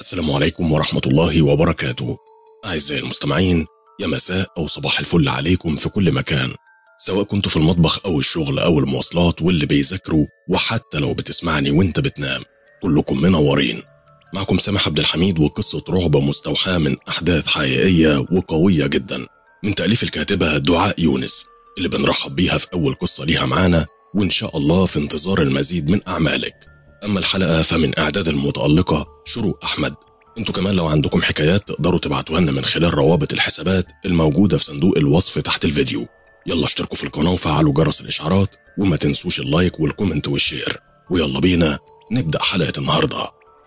السلام عليكم ورحمة الله وبركاته أعزائي المستمعين يا مساء أو صباح الفل عليكم في كل مكان سواء كنتوا في المطبخ أو الشغل أو المواصلات واللي بيذاكروا وحتى لو بتسمعني وانت بتنام كلكم منورين معكم سامح عبد الحميد وقصة رعب مستوحاة من أحداث حقيقية وقوية جدا من تأليف الكاتبة دعاء يونس اللي بنرحب بيها في أول قصة ليها معانا وإن شاء الله في انتظار المزيد من أعمالك أما الحلقة فمن إعداد المتألقة شروق أحمد انتوا كمان لو عندكم حكايات تقدروا تبعتوها لنا من خلال روابط الحسابات الموجودة في صندوق الوصف تحت الفيديو يلا اشتركوا في القناة وفعلوا جرس الإشعارات وما تنسوش اللايك والكومنت والشير ويلا بينا نبدأ حلقة النهاردة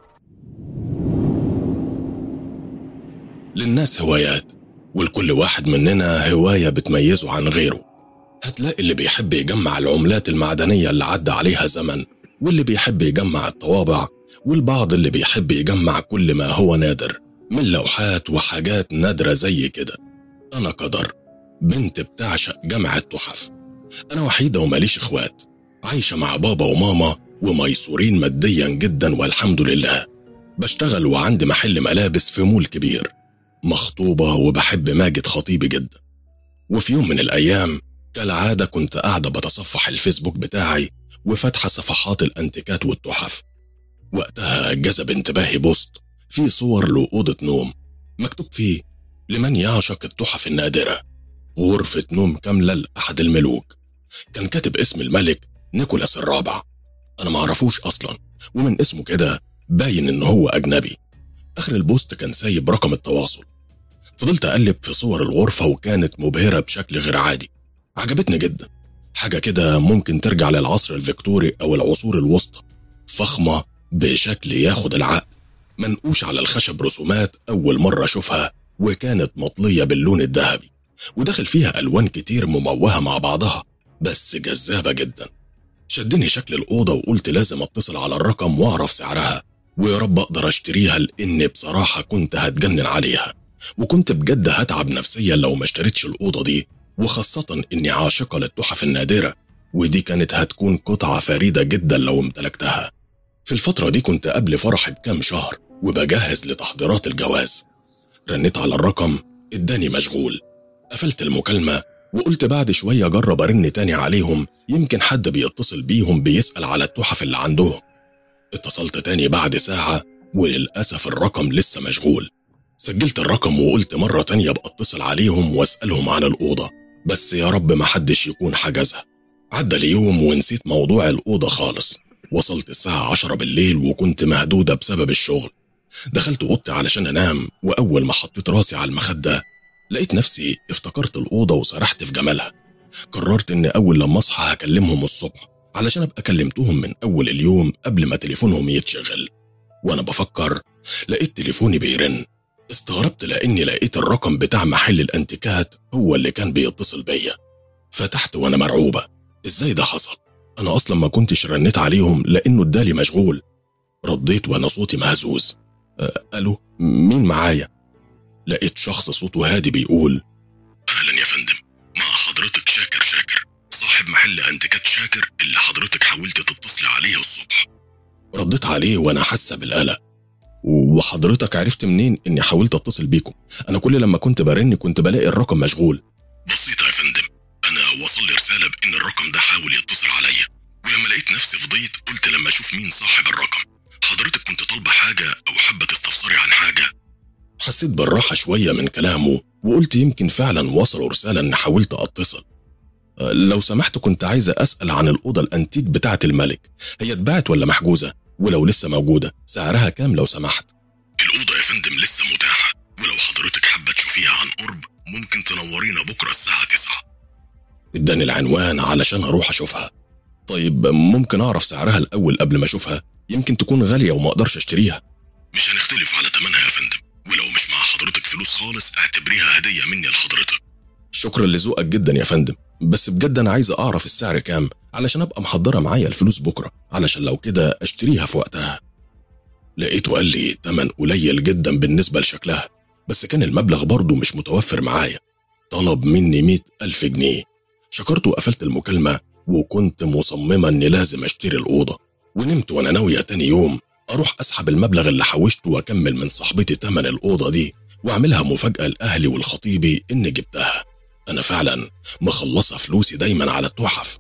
للناس هوايات ولكل واحد مننا هواية بتميزه عن غيره هتلاقي اللي بيحب يجمع العملات المعدنية اللي عدى عليها زمن واللي بيحب يجمع الطوابع والبعض اللي بيحب يجمع كل ما هو نادر من لوحات وحاجات نادرة زي كده أنا قدر بنت بتعشق جمع التحف أنا وحيدة وماليش إخوات عايشة مع بابا وماما وميسورين ماديا جدا والحمد لله بشتغل وعندي محل ملابس في مول كبير مخطوبة وبحب ماجد خطيبي جدا وفي يوم من الأيام كالعادة كنت قاعدة بتصفح الفيسبوك بتاعي وفاتحة صفحات الأنتيكات والتحف وقتها جذب انتباهي بوست فيه صور لأوضة نوم مكتوب فيه لمن يعشق التحف النادرة غرفة نوم كاملة لأحد الملوك كان كاتب اسم الملك نيكولاس الرابع أنا معرفوش أصلا ومن اسمه كده باين إن هو أجنبي آخر البوست كان سايب رقم التواصل فضلت أقلب في صور الغرفة وكانت مبهرة بشكل غير عادي عجبتني جدا حاجة كده ممكن ترجع للعصر الفيكتوري أو العصور الوسطى فخمة بشكل ياخد العقل منقوش على الخشب رسومات أول مرة أشوفها وكانت مطلية باللون الذهبي وداخل فيها ألوان كتير مموهة مع بعضها بس جذابة جدا شدني شكل الأوضة وقلت لازم أتصل على الرقم وأعرف سعرها ويا رب أقدر أشتريها لأن بصراحة كنت هتجنن عليها وكنت بجد هتعب نفسيا لو ما اشتريتش الأوضة دي وخاصة إني عاشقة للتحف النادرة ودي كانت هتكون قطعة فريدة جدا لو امتلكتها في الفترة دي كنت قبل فرحي بكام شهر وبجهز لتحضيرات الجواز رنيت على الرقم اداني مشغول قفلت المكالمة وقلت بعد شوية أجرب أرن تاني عليهم يمكن حد بيتصل بيهم بيسأل على التحف اللي عندهم اتصلت تاني بعد ساعة وللأسف الرقم لسه مشغول سجلت الرقم وقلت مرة تانية أبقى أتصل عليهم وأسألهم عن الأوضة بس يا رب ما حدش يكون حجزها عدى اليوم ونسيت موضوع الأوضة خالص وصلت الساعة عشرة بالليل وكنت مهدودة بسبب الشغل دخلت أوضتي علشان أنام وأول ما حطيت راسي على المخدة لقيت نفسي افتكرت الأوضة وسرحت في جمالها قررت إن أول لما أصحى هكلمهم الصبح علشان أبقى كلمتهم من أول اليوم قبل ما تليفونهم يتشغل وأنا بفكر لقيت تليفوني بيرن استغربت لأني لقيت الرقم بتاع محل الأنتيكات هو اللي كان بيتصل بيا فتحت وأنا مرعوبة إزاي ده حصل أنا أصلا ما كنتش رنيت عليهم لأنه ادالي مشغول رديت وأنا صوتي مهزوز أه ألو مين معايا لقيت شخص صوته هادي بيقول أهلا يا فندم مع حضرتك شاكر شاكر صاحب محل أنتيكات شاكر اللي حضرتك حاولت تتصلي عليه الصبح رديت عليه وأنا حاسة بالقلق وحضرتك عرفت منين اني حاولت اتصل بيكم انا كل لما كنت برن كنت بلاقي الرقم مشغول بسيطة يا فندم انا وصل لي رسالة بان الرقم ده حاول يتصل عليا ولما لقيت نفسي فضيت قلت لما اشوف مين صاحب الرقم حضرتك كنت طالبة حاجة او حابة تستفسري عن حاجة حسيت بالراحة شوية من كلامه وقلت يمكن فعلا وصلوا رسالة اني حاولت اتصل لو سمحت كنت عايزة أسأل عن الأوضة الأنتيك بتاعة الملك هي اتباعت ولا محجوزة ولو لسه موجودة سعرها كام لو سمحت الأوضة يا فندم لسه متاحة ولو حضرتك حابة تشوفيها عن قرب ممكن تنورينا بكرة الساعة 9 اداني العنوان علشان أروح أشوفها طيب ممكن أعرف سعرها الأول قبل ما أشوفها يمكن تكون غالية وما أقدرش أشتريها مش هنختلف على تمنها يا فندم ولو مش مع حضرتك فلوس خالص اعتبريها هدية مني لحضرتك شكرا لذوقك جدا يا فندم بس بجد انا عايز اعرف السعر كام علشان ابقى محضره معايا الفلوس بكره علشان لو كده اشتريها في وقتها لقيته قال لي تمن قليل جدا بالنسبه لشكلها بس كان المبلغ برضه مش متوفر معايا طلب مني مئة ألف جنيه شكرت وقفلت المكالمة وكنت مصممة إني لازم أشتري الأوضة ونمت وأنا ناوية تاني يوم أروح أسحب المبلغ اللي حوشته وأكمل من صاحبتي تمن الأوضة دي وأعملها مفاجأة لأهلي والخطيبي إني جبتها أنا فعلا مخلصة فلوسي دايما على التحف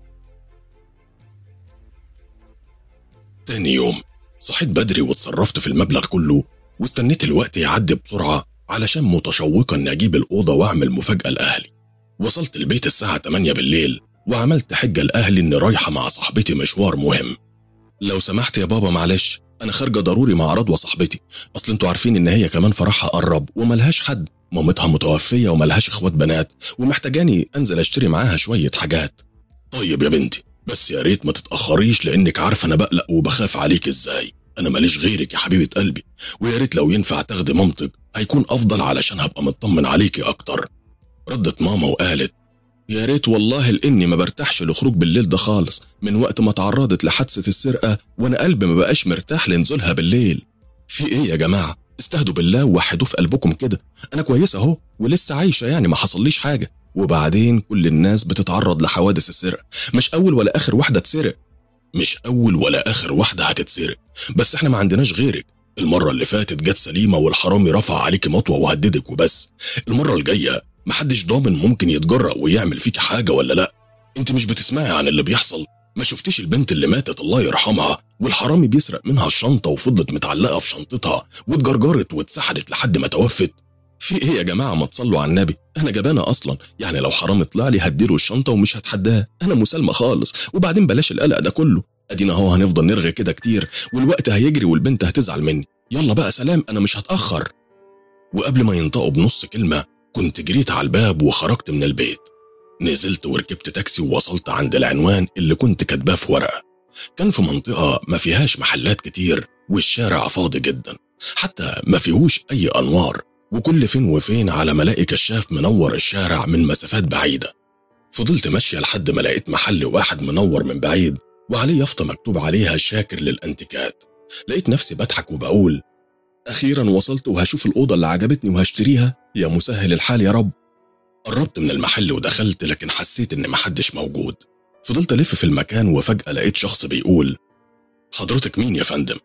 تاني يوم صحيت بدري وتصرفت في المبلغ كله واستنيت الوقت يعدي بسرعة علشان متشوقا إني أجيب الأوضة وأعمل مفاجأة لأهلي وصلت البيت الساعة 8 بالليل وعملت حجة لأهلي إني رايحة مع صاحبتي مشوار مهم لو سمحت يا بابا معلش أنا خارجة ضروري مع رضوى صاحبتي أصل أنتوا عارفين إن هي كمان فرحها قرب وملهاش حد مامتها متوفية وملهاش إخوات بنات ومحتاجاني أنزل أشتري معاها شوية حاجات طيب يا بنتي بس يا ريت ما تتأخريش لأنك عارفة أنا بقلق وبخاف عليك إزاي أنا ماليش غيرك يا حبيبة قلبي ويا ريت لو ينفع تاخدي مامتك هيكون أفضل علشان هبقى مطمن عليكي أكتر ردت ماما وقالت يا ريت والله لاني ما برتاحش لخروج بالليل ده خالص من وقت ما تعرضت لحادثه السرقه وانا قلبي ما بقاش مرتاح لنزولها بالليل في ايه يا جماعه استهدوا بالله ووحدوا في قلبكم كده انا كويسه اهو ولسه عايشه يعني ما حصليش حاجه وبعدين كل الناس بتتعرض لحوادث السرقه مش اول ولا اخر واحده تسرق مش اول ولا اخر واحده هتتسرق بس احنا ما عندناش غيرك المره اللي فاتت جت سليمه والحرامي رفع عليكي مطوه وهددك وبس المره الجايه محدش ضامن ممكن يتجرأ ويعمل فيك حاجة ولا لأ انت مش بتسمعي عن اللي بيحصل ما شفتيش البنت اللي ماتت الله يرحمها والحرامي بيسرق منها الشنطة وفضلت متعلقة في شنطتها واتجرجرت واتسحلت لحد ما توفت في ايه يا جماعة ما تصلوا على النبي انا جبانة اصلا يعني لو حرامي طلع لي هديله الشنطة ومش هتحداه انا مسالمة خالص وبعدين بلاش القلق ده كله ادينا اهو هنفضل نرغي كده كتير والوقت هيجري والبنت هتزعل مني يلا بقى سلام انا مش هتأخر وقبل ما ينطقوا بنص كلمة كنت جريت على الباب وخرجت من البيت نزلت وركبت تاكسي ووصلت عند العنوان اللي كنت كاتباه في ورقة كان في منطقة ما فيهاش محلات كتير والشارع فاضي جدا حتى ما فيهوش أي أنوار وكل فين وفين على ما الاقي كشاف منور الشارع من مسافات بعيدة فضلت ماشية لحد ما لقيت محل واحد منور من بعيد وعليه يافطة مكتوب عليها شاكر للأنتيكات لقيت نفسي بضحك وبقول أخيرا وصلت وهشوف الأوضة اللي عجبتني وهشتريها يا مسهل الحال يا رب قربت من المحل ودخلت لكن حسيت إن محدش موجود فضلت ألف في المكان وفجأة لقيت شخص بيقول حضرتك مين يا فندم؟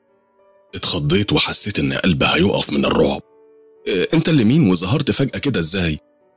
اتخضيت وحسيت إن قلبي هيقف من الرعب اه انت اللي مين وظهرت فجأة كده ازاي؟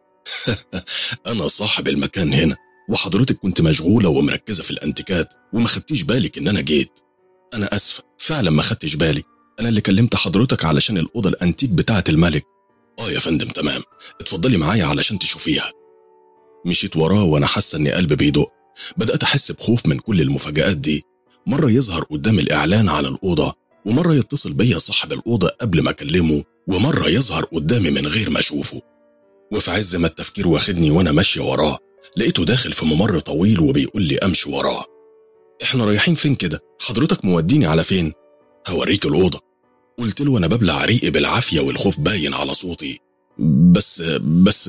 أنا صاحب المكان هنا وحضرتك كنت مشغولة ومركزة في الأنتيكات وما خدتيش بالك إن أنا جيت أنا أسفة فعلا ما خدتش بالي أنا اللي كلمت حضرتك علشان الأوضة الأنتيك بتاعة الملك آه يا فندم تمام اتفضلي معايا علشان تشوفيها مشيت وراه وأنا حاسة إن قلبي بيدق بدأت أحس بخوف من كل المفاجآت دي مرة يظهر قدام الإعلان عن الأوضة ومرة يتصل بيا صاحب الأوضة قبل ما أكلمه ومرة يظهر قدامي من غير ما أشوفه وفي عز ما التفكير واخدني وأنا ماشية وراه لقيته داخل في ممر طويل وبيقول لي أمشي وراه إحنا رايحين فين كده؟ حضرتك موديني على فين؟ هوريك الأوضة قلت له وأنا ببلع ريقي بالعافية والخوف باين على صوتي بس بس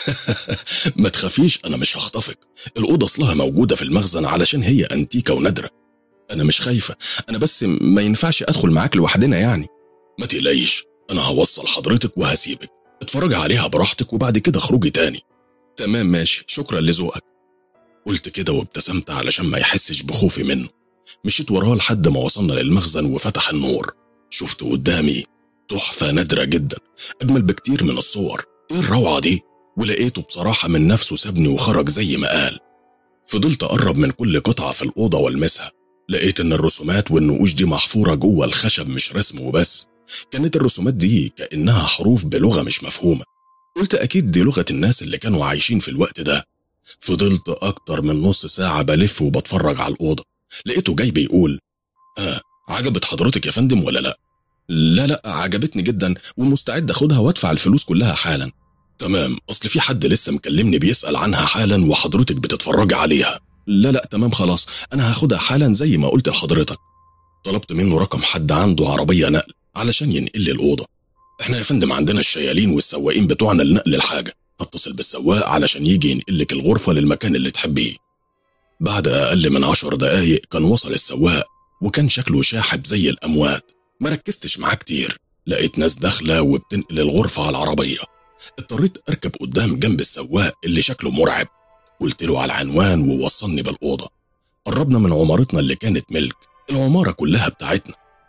ما تخافيش أنا مش هخطفك الأوضة أصلها موجودة في المخزن علشان هي أنتيكة ونادرة أنا مش خايفة أنا بس ما ينفعش أدخل معاك لوحدنا يعني ما تقلقيش أنا هوصل حضرتك وهسيبك اتفرج عليها براحتك وبعد كده خروجي تاني تمام ماشي شكرا لذوقك قلت كده وابتسمت علشان ما يحسش بخوفي منه مشيت وراه لحد ما وصلنا للمخزن وفتح النور شفت قدامي تحفة نادرة جدا أجمل بكتير من الصور إيه الروعة دي ولقيته بصراحة من نفسه سابني وخرج زي ما قال فضلت أقرب من كل قطعة في الأوضة والمسها لقيت إن الرسومات والنقوش دي محفورة جوه الخشب مش رسم وبس كانت الرسومات دي كأنها حروف بلغة مش مفهومة قلت أكيد دي لغة الناس اللي كانوا عايشين في الوقت ده فضلت أكتر من نص ساعة بلف وبتفرج على الأوضة لقيته جاي بيقول آه عجبت حضرتك يا فندم ولا لا؟ لا لا عجبتني جدا ومستعد اخدها وادفع الفلوس كلها حالا تمام اصل في حد لسه مكلمني بيسأل عنها حالا وحضرتك بتتفرجي عليها لا لا تمام خلاص انا هاخدها حالا زي ما قلت لحضرتك طلبت منه رقم حد عنده عربية نقل علشان ينقل لي الأوضة احنا يا فندم عندنا الشيالين والسواقين بتوعنا لنقل الحاجة هتصل بالسواق علشان يجي ينقل لك الغرفة للمكان اللي تحبيه بعد أقل من عشر دقايق كان وصل السواق وكان شكله شاحب زي الأموات ما ركزتش معاه كتير لقيت ناس داخلة وبتنقل الغرفة على العربية اضطريت أركب قدام جنب السواق اللي شكله مرعب قلت له على العنوان ووصلني بالأوضة قربنا من عمارتنا اللي كانت ملك العمارة كلها بتاعتنا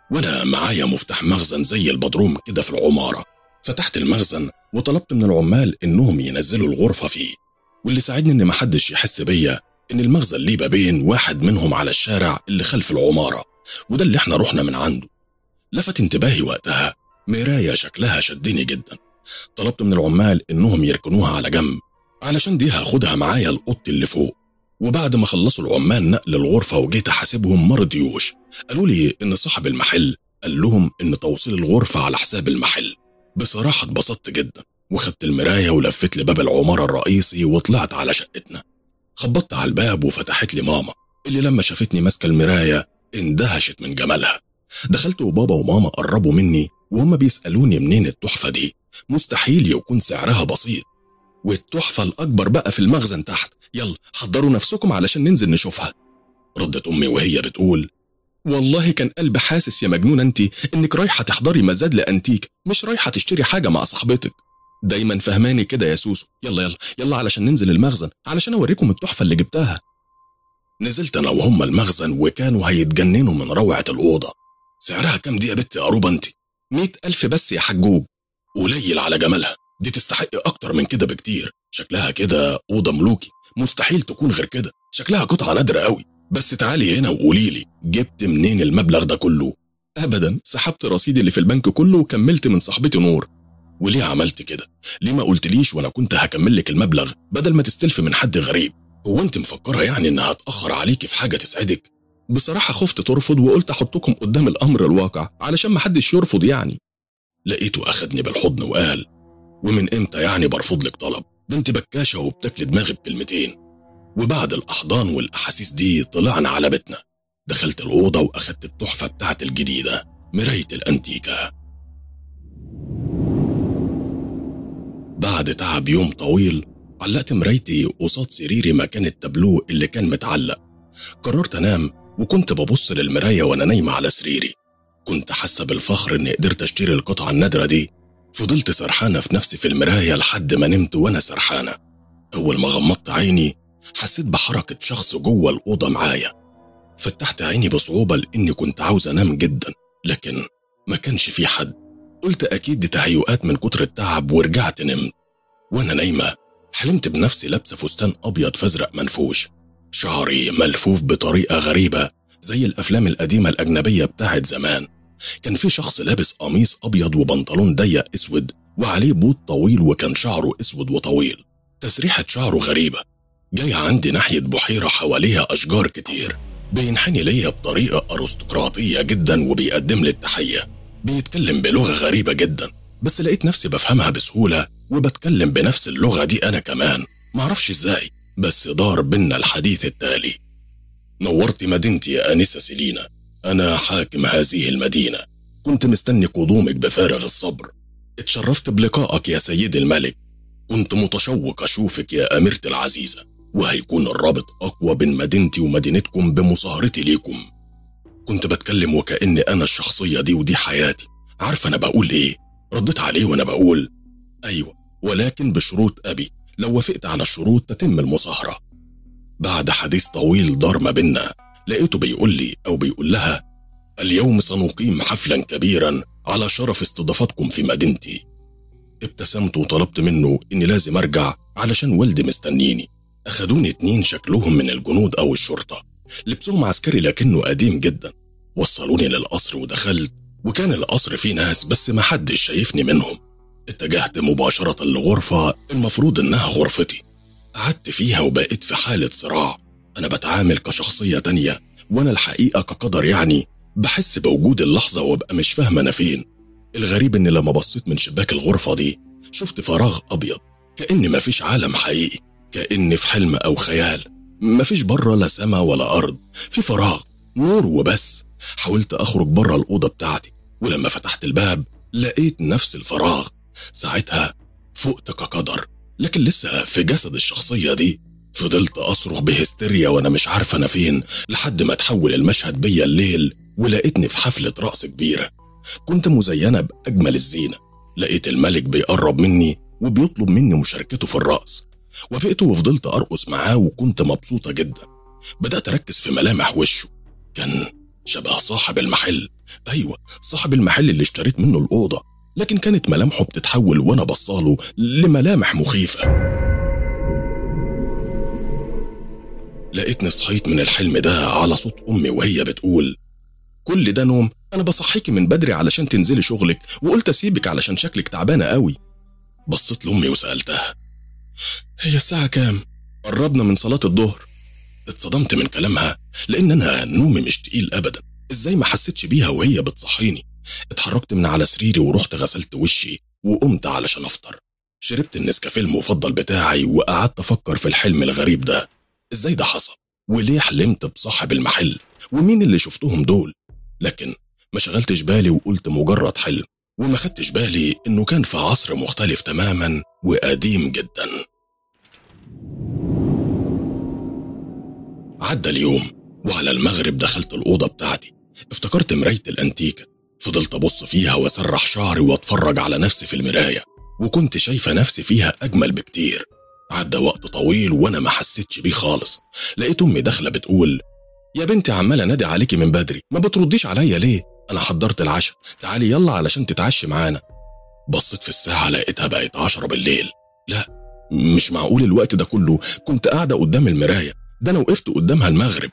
وأنا معايا مفتاح مخزن زي البدروم كده في العمارة فتحت المخزن وطلبت من العمال إنهم ينزلوا الغرفة فيه واللي ساعدني إن محدش يحس بيا إن المخزن ليه بابين واحد منهم على الشارع اللي خلف العمارة وده اللي احنا رحنا من عنده لفت انتباهي وقتها مراية شكلها شدني جدا طلبت من العمال إنهم يركنوها على جنب علشان دي هاخدها معايا الأوضتي اللي فوق وبعد ما خلصوا العمال نقل الغرفة وجيت أحاسبهم ما رضيوش قالوا لي إن صاحب المحل قال لهم إن توصيل الغرفة على حساب المحل بصراحة اتبسطت جدا وخدت المراية ولفت لباب العمارة الرئيسي وطلعت على شقتنا خبطت على الباب وفتحت لي ماما اللي لما شافتني ماسكة المراية اندهشت من جمالها دخلت وبابا وماما قربوا مني وهم بيسألوني منين التحفة دي مستحيل يكون سعرها بسيط والتحفة الأكبر بقى في المخزن تحت يلا حضروا نفسكم علشان ننزل نشوفها ردت أمي وهي بتقول والله كان قلبي حاسس يا مجنونة انت انك رايحة تحضري مزاد لأنتيك مش رايحة تشتري حاجة مع صاحبتك دايما فهماني كده يا سوسو يلا يلا يلا علشان ننزل المخزن علشان اوريكم التحفة اللي جبتها نزلت انا وهم المخزن وكانوا هيتجننوا من روعة الأوضة سعرها كام دي يا بنت يا قروبة انت مئة ألف بس يا حجوج قليل على جمالها دي تستحق أكتر من كده بكتير شكلها كده أوضة ملوكي مستحيل تكون غير كده شكلها قطعة نادرة قوي بس تعالي هنا وقولي لي جبت منين المبلغ ده كله أبدا سحبت رصيدي اللي في البنك كله وكملت من صاحبتي نور وليه عملت كده ليه ما قلتليش وانا كنت هكمل لك المبلغ بدل ما تستلف من حد غريب هو انت مفكره يعني انها هتاخر عليكي في حاجه تسعدك بصراحه خفت ترفض وقلت احطكم قدام الامر الواقع علشان محدش يرفض يعني لقيته اخدني بالحضن وقال ومن امتى يعني برفض لك طلب ده انت بكاشه وبتاكل دماغي بكلمتين وبعد الاحضان والاحاسيس دي طلعنا على بيتنا دخلت الاوضه واخدت التحفه بتاعت الجديده مرايه الانتيكه بعد تعب يوم طويل علقت مرايتي قصاد سريري مكان التابلو اللي كان متعلق قررت انام وكنت ببص للمرايه وانا نايمه على سريري كنت حاسه بالفخر اني قدرت اشتري القطعه النادره دي فضلت سرحانه في نفسي في المرايه لحد ما نمت وانا سرحانه اول ما غمضت عيني حسيت بحركه شخص جوه الاوضه معايا فتحت عيني بصعوبه لاني كنت عاوز انام جدا لكن ما كانش في حد قلت اكيد دي تهيؤات من كتر التعب ورجعت نمت وانا نايمه حلمت بنفسي لابسه فستان ابيض فازرق منفوش شعري ملفوف بطريقه غريبه زي الافلام القديمه الاجنبيه بتاعت زمان كان في شخص لابس قميص ابيض وبنطلون ضيق اسود وعليه بوت طويل وكان شعره اسود وطويل تسريحه شعره غريبه جاي عندي ناحيه بحيره حواليها اشجار كتير بينحني ليا بطريقه ارستقراطيه جدا وبيقدم لي التحيه بيتكلم بلغه غريبه جدا بس لقيت نفسي بفهمها بسهوله وبتكلم بنفس اللغه دي انا كمان معرفش ازاي بس دار بينا الحديث التالي نورت مدينتي يا انسه سيلينا انا حاكم هذه المدينه كنت مستني قدومك بفارغ الصبر اتشرفت بلقائك يا سيدي الملك كنت متشوق اشوفك يا اميرتي العزيزه وهيكون الرابط اقوى بين مدينتي ومدينتكم بمصاهرتي ليكم كنت بتكلم وكأن أنا الشخصية دي ودي حياتي عارف أنا بقول إيه رديت عليه وأنا بقول أيوة ولكن بشروط أبي لو وافقت على الشروط تتم المصاهرة بعد حديث طويل دار ما بينا لقيته بيقول لي أو بيقول لها اليوم سنقيم حفلا كبيرا على شرف استضافتكم في مدينتي ابتسمت وطلبت منه إني لازم أرجع علشان والدي مستنيني أخدوني اتنين شكلهم من الجنود أو الشرطة لبسهم عسكري لكنه قديم جدا وصلوني للقصر ودخلت وكان القصر فيه ناس بس ما حدش شايفني منهم اتجهت مباشرة لغرفة المفروض إنها غرفتي قعدت فيها وبقيت في حالة صراع أنا بتعامل كشخصية تانية وأنا الحقيقة كقدر يعني بحس بوجود اللحظة وابقى مش فاهم أنا فين الغريب إن لما بصيت من شباك الغرفة دي شفت فراغ أبيض كأن مفيش عالم حقيقي كأني في حلم أو خيال مفيش بره لا سما ولا أرض في فراغ نور وبس حاولت أخرج بره الأوضة بتاعتي ولما فتحت الباب لقيت نفس الفراغ ساعتها فقت كقدر لكن لسه في جسد الشخصية دي فضلت أصرخ بهستيريا وأنا مش عارف أنا فين لحد ما تحول المشهد بيا الليل ولقيتني في حفلة رقص كبيرة كنت مزينة بأجمل الزينة لقيت الملك بيقرب مني وبيطلب مني مشاركته في الرقص وافقت وفضلت أرقص معاه وكنت مبسوطة جدا بدأت أركز في ملامح وشه كان شبه صاحب المحل أيوة صاحب المحل اللي اشتريت منه الأوضة لكن كانت ملامحه بتتحول وأنا بصاله لملامح مخيفة لقيتني صحيت من الحلم ده على صوت أمي وهي بتقول كل ده نوم أنا بصحيكي من بدري علشان تنزلي شغلك وقلت أسيبك علشان شكلك تعبانة قوي بصيت لأمي وسألتها هي الساعة كام؟ قربنا من صلاة الظهر اتصدمت من كلامها لأن أنا نومي مش تقيل أبدا إزاي ما حسيتش بيها وهي بتصحيني اتحركت من على سريري ورحت غسلت وشي وقمت علشان أفطر شربت النسكافيه المفضل بتاعي وقعدت أفكر في الحلم الغريب ده إزاي ده حصل؟ وليه حلمت بصاحب المحل؟ ومين اللي شفتهم دول؟ لكن ما شغلتش بالي وقلت مجرد حلم وما خدتش بالي إنه كان في عصر مختلف تماما وقديم جدا عدى اليوم وعلى المغرب دخلت الأوضة بتاعتي افتكرت مراية الأنتيكة فضلت أبص فيها وأسرح شعري وأتفرج على نفسي في المراية وكنت شايفة نفسي فيها أجمل بكتير عدى وقت طويل وأنا ما حسيتش بيه خالص لقيت أمي داخلة بتقول يا بنتي عمالة نادي عليكي من بدري ما بترديش عليا ليه أنا حضرت العشاء تعالي يلا علشان تتعشي معانا بصيت في الساعة لقيتها بقت عشرة بالليل لا مش معقول الوقت ده كله كنت قاعدة قدام المراية ده أنا وقفت قدامها المغرب